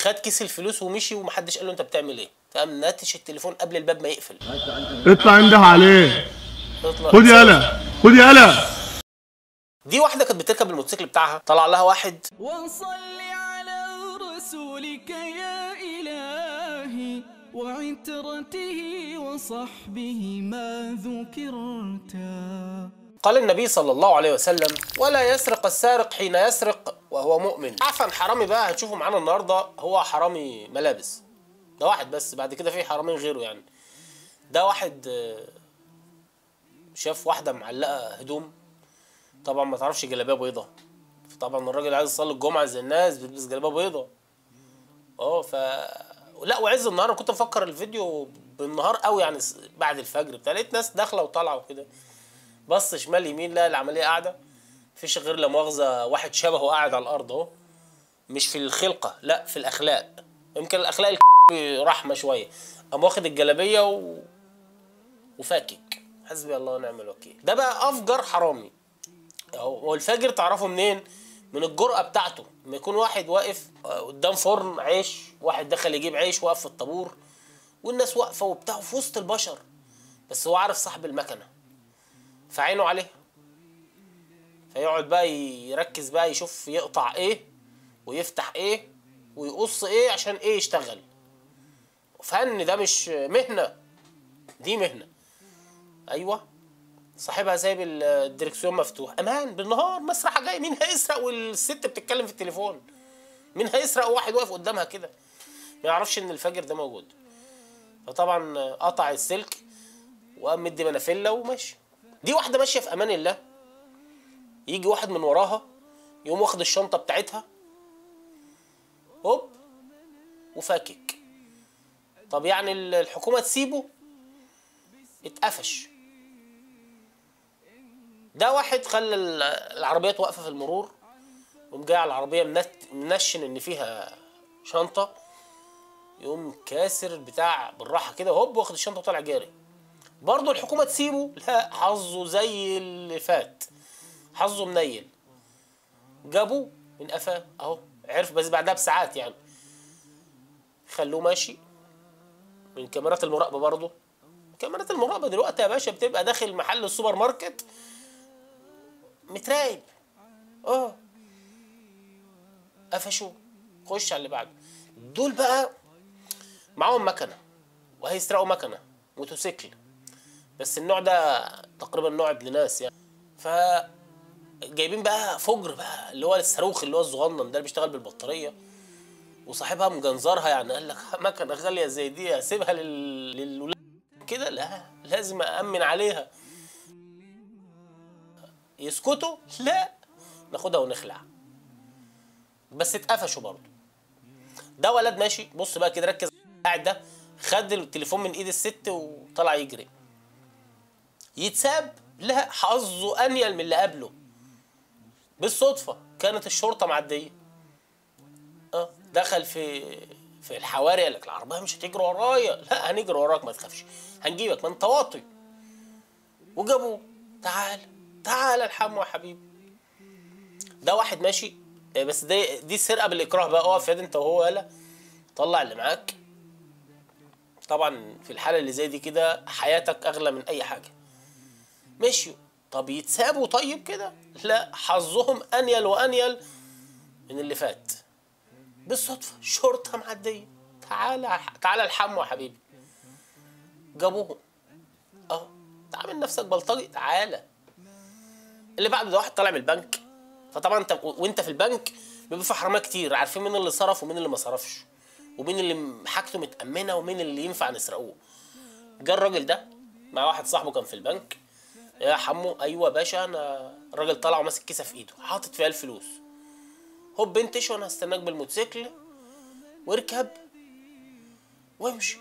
خد كيس الفلوس ومشي ومحدش قال له انت بتعمل ايه فقام ناتش التليفون قبل الباب ما يقفل اطلع انده عليه اطلع- خد يالا خد يالا دي واحده كانت بتركب الموتوسيكل بتاعها طلع لها واحد وصل على رسولك يا إلهي وعترته وصحبه ما ذكرتا قال النبي صلى الله عليه وسلم ولا يسرق السارق حين يسرق وهو مؤمن عفن حرامي بقى هتشوفه معانا النهارده هو حرامي ملابس ده واحد بس بعد كده في حرامين غيره يعني ده واحد آه، شاف واحده معلقه هدوم طبعا ما تعرفش جلابيه بيضه طبعا الراجل عايز يصلي الجمعه زي الناس بيلبس جلابيه بيضه اه ف لا وعز النهار انا كنت مفكر الفيديو بالنهار قوي يعني س- بعد الفجر بتاع لقيت ناس داخله وطالعه وكده بص شمال يمين لا العمليه قاعده مفيش غير لا مؤاخذه واحد شبهه قاعد على الارض اهو مش في الخلقه لا في الاخلاق يمكن الاخلاق ال- رحمه شويه قام واخد الجلابيه و... وفاكك حسبي الله ونعم الوكيل ده بقى افجر حرامي اهو هو الفجر تعرفه منين من الجرأة بتاعته لما يكون واحد واقف آه، قدام فرن عيش واحد دخل يجيب عيش واقف في الطابور والناس واقفه وبتاع في وسط البشر بس هو عارف صاحب المكنه فعينه عليه فيقعد بقى يركز بقى يشوف يقطع ايه ويفتح ايه ويقص ايه عشان ايه يشتغل فن ده مش مهنه دي مهنه ايوه صاحبها سايب ال- الدركسيون مفتوح امان بالنهار مسرحه جاي مين هيسرق والست بتتكلم في التليفون مين هيسرق وواحد واقف قدامها كده ما يعرفش ان الفجر ده موجود فطبعا قطع السلك وقام مدي منافله وماشي دي واحده ماشيه في امان الله يجي واحد من وراها يقوم واخد الشنطه بتاعتها هوب وفاكك طب يعني ال- الحكومه تسيبه اتقفش ده واحد خلى ال- العربيات واقفه في المرور وقوم جاي على العربيه منت منشن ان فيها شنطه يقوم كاسر بتاع بالراحه كده هوب واخد الشنطه وطالع جاري برضه الحكومه تسيبه لا حظه زي اللي فات حظه منيل جابوه من قفاه اهو عرف بس بعدها بساعات يعني خلوه ماشي من كاميرات المراقبه برضه كاميرات المراقبه دلوقتي يا باشا بتبقى داخل محل السوبر ماركت متراقب اه قفشوه خش على اللي بعده دول بقى معاهم مكنه وهيسرقوا مكنه موتوسيكل بس النوع ده تقريبا نوع ابن ناس يعني ف جايبين بقى فجر بقى اللي هو الصاروخ اللي هو الصغنن ده اللي بيشتغل بالبطاريه وصاحبها مجنزرها يعني قال لك مكنه غاليه زي دي اسيبها لل... للولاد كده لا لازم أأمن عليها يسكتوا لا ناخدها ونخلع بس اتقفشوا برضه ده ولد ماشي بص بقى كده ركز قاعد ده خد التليفون من ايد الست وطلع يجري يتساب لا حظه انيل من اللي قبله بالصدفه كانت الشرطه معديه اه دخل في في الحواري قال لك العربيه مش هتجري ورايا لا هنجري وراك ما تخافش هنجيبك ما انت واطي وجابوه تعال تعال الحمو يا حبيبي ده واحد ماشي آه، بس دي دي سرقه بالاكراه بقى اقف يد انت وهو يلا طلع اللي معاك طبعا في الحاله اللي زي دي كده حياتك اغلى من اي حاجه مشيوا طب يتسابوا طيب كده لا حظهم انيل وانيل من اللي فات بالصدفه شرطه معديه تعالى تعالى الحمو يا حبيبي جابوهم اه تعمل نفسك بلطجي تعالى اللي بعده ده واحد طالع من البنك فطبعا انت وانت في البنك بيبقى في حراميه كتير عارفين مين اللي صرف ومين اللي ما صرفش ومين اللي حاجته متامنه ومين اللي ينفع نسرقوه جه الراجل ده مع واحد صاحبه كان في البنك يا حمو ايوه يا باشا انا الراجل طلع وماسك كيسه في ايده حاطط فيها الفلوس هوب انتش وانا هستناك بالموتوسيكل واركب وامشي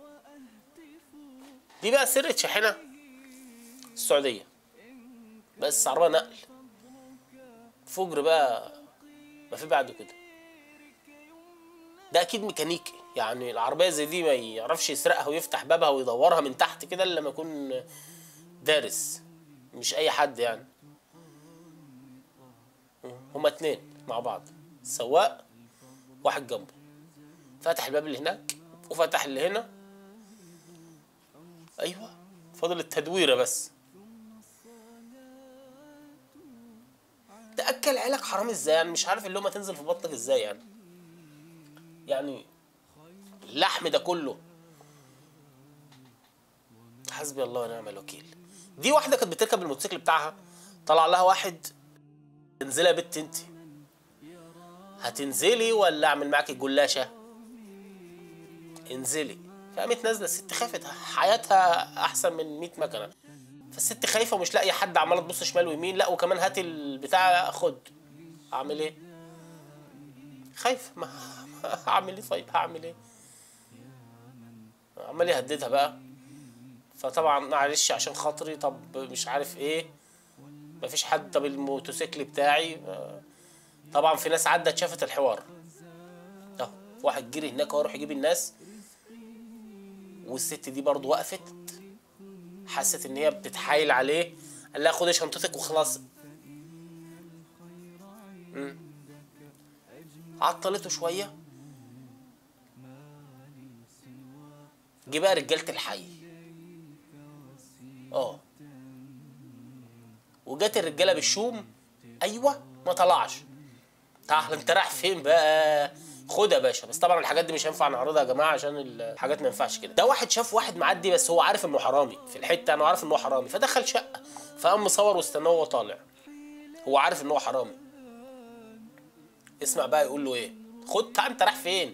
دي بقى سر شاحنه السعوديه بس عربيه نقل فجر بقى ما في بعده كده ده اكيد ميكانيكي يعني العربيه زي دي ما يعرفش يسرقها ويفتح بابها ويدورها من تحت كده الا لما يكون دارس مش اي حد يعني هما اتنين مع بعض سواق واحد جنبه فتح الباب اللي هناك وفتح اللي هنا ايوه فاضل التدويره بس ده اكل عيالك حرام ازاي يعني مش عارف اللقمه تنزل في بطنك ازاي يعني يعني اللحم ده كله حسبي الله ونعم الوكيل دي واحده كانت بتركب الموتوسيكل بتاعها طلع لها واحد انزلي يا بت انت هتنزلي ولا اعمل معاكي جلاشه انزلي فقامت نازله الست خافت حياتها احسن من 100 مكنه فالست خايفه ومش لاقيه حد عماله تبص شمال ويمين لا وكمان هات البتاع خد اعمل ايه خايف ما هعمل ايه طيب هعمل ايه عمال يهددها بقى فطبعا معلش عشان خاطري طب مش عارف ايه مفيش حد طب الموتوسيكل بتاعي آه، طبعا في ناس عدت شافت الحوار اهو واحد جري هناك هو يروح يجيب الناس والست دي برضو وقفت حست ان هي بتتحايل عليه قال لها خدي شنطتك وخلاص مم. عطلته شويه جه بقى رجاله الحي اه وجت الرجاله بالشوم ايوه ما طلعش تعال انت رايح فين بقى خد يا باشا بس طبعا الحاجات دي مش هينفع نعرضها يا جماعه عشان الحاجات ما ينفعش كده ده واحد شاف واحد معدي بس هو عارف انه حرامي في الحته انا عارف انه حرامي فدخل شقه فقام مصور واستناه وهو طالع هو عارف ان هو حرامي اسمع بقى يقول له ايه خد تعال انت رايح فين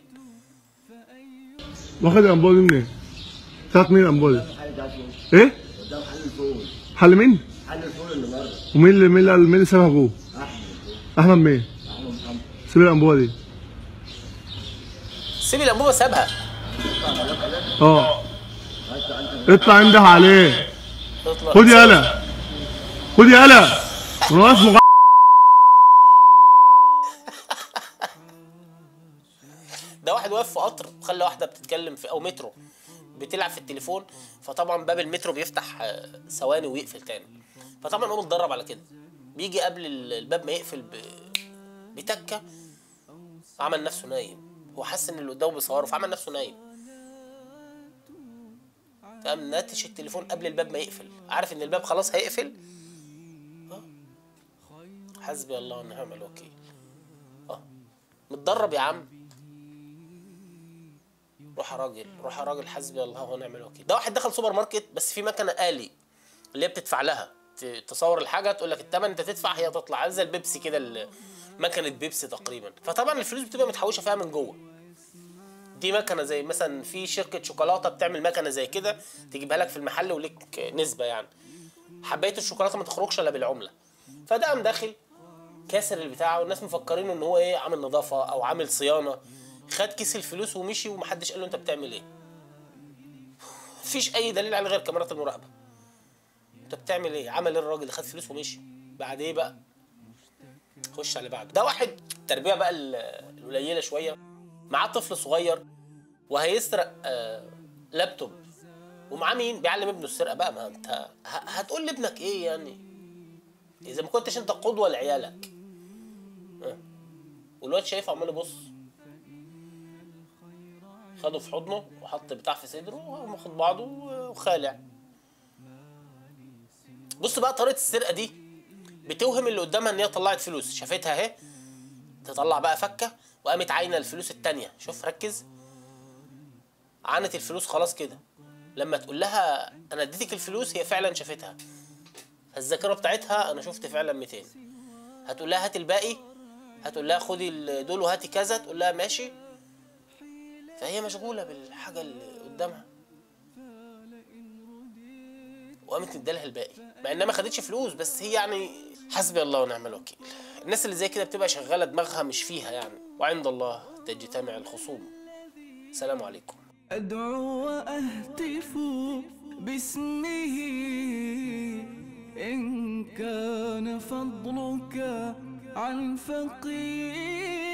واخد الامبولي منين؟ بتاعت مين الامبولي؟ حل ده فين؟ ايه؟ قدام حل الفول حل مين؟ حل الفول اللي بره ومين اللي مين اللي, مين اللي سابها جوه؟ احمد احمد مين؟ احمد محمد سيب الامبولي دي سيب الانبوبه سابها اه انت انت اطلع انده عليه اطلع. خد يالا خد يالا انا واقف مغ... ده واحد واقف في قطر وخلى واحده بتتكلم في او مترو بتلعب في التليفون فطبعا باب المترو بيفتح آه، ثواني ويقفل تاني فطبعا هو متدرب على كده بيجي قبل ال- الباب ما يقفل ب... بتكه عمل نفسه نايم هو حس ان اللي قدامه بيصوره فعمل نفسه نايم فقام ناتش التليفون قبل الباب ما يقفل عارف ان الباب خلاص هيقفل آه. حسبي الله ونعم الوكيل اه متدرب يا عم روح يا راجل روح يا راجل حسبي الله ونعم الوكيل ده واحد دخل سوبر ماركت بس في مكنه آلي اللي هي بتدفع لها ت- تصور الحاجه تقول لك الثمن انت تدفع هي تطلع عامل زي البيبسي كده ال- مكنه بيبسي تقريبا فطبعا الفلوس بتبقى متحوشه فيها من جوه دي مكنه زي مثلا في شركه شوكولاته بتعمل مكنه زي كده تجيبها لك في المحل وليك نسبه يعني حبايه الشوكولاته ما تخرجش الا بالعمله فده قام داخل كاسر البتاع والناس مفكرينه ان هو ايه عامل نظافه او عامل صيانه خد كيس الفلوس ومشي ومحدش قال له انت بتعمل ايه مفيش اي دليل على غير كاميرات المراقبه انت بتعمل ايه عمل ايه الراجل خد فلوس ومشي بعد ايه بقى خش على اللي بعده ده واحد التربيه بقى ال- القليله شويه معاه طفل صغير وهيسرق آه لابتوب ومعاه مين بيعلم ابنه السرقه بقى ما انت ه- هتقول لابنك ايه يعني اذا ما كنتش انت قدوه لعيالك آه. والواد شايفه عمال يبص خده في حضنه وحط بتاع في صدره وقام واخد بعضه وخالع بص بقى طريقه السرقه دي بتوهم اللي قدامها ان هي طلعت فلوس شافتها اهي تطلع بقى فكه وقامت عاينه الفلوس التانية شوف ركز عانت الفلوس خلاص كده لما تقول لها انا اديتك الفلوس هي فعلا شافتها الذاكره بتاعتها انا شفت فعلا 200 هتقول لها هات الباقي هتقول لها خدي ال- دول وهاتي كذا تقول لها ماشي فهي مشغوله بالحاجه اللي قدامها وقامت مديلها الباقي مع انها ما خدتش فلوس بس هي يعني حسبي الله ونعم الوكيل الناس اللي زي كده بتبقى شغاله دماغها مش فيها يعني وعند الله تجتمع الخصوم السلام عليكم أدعو وأهتف باسمه إن كان فضلك عن فقير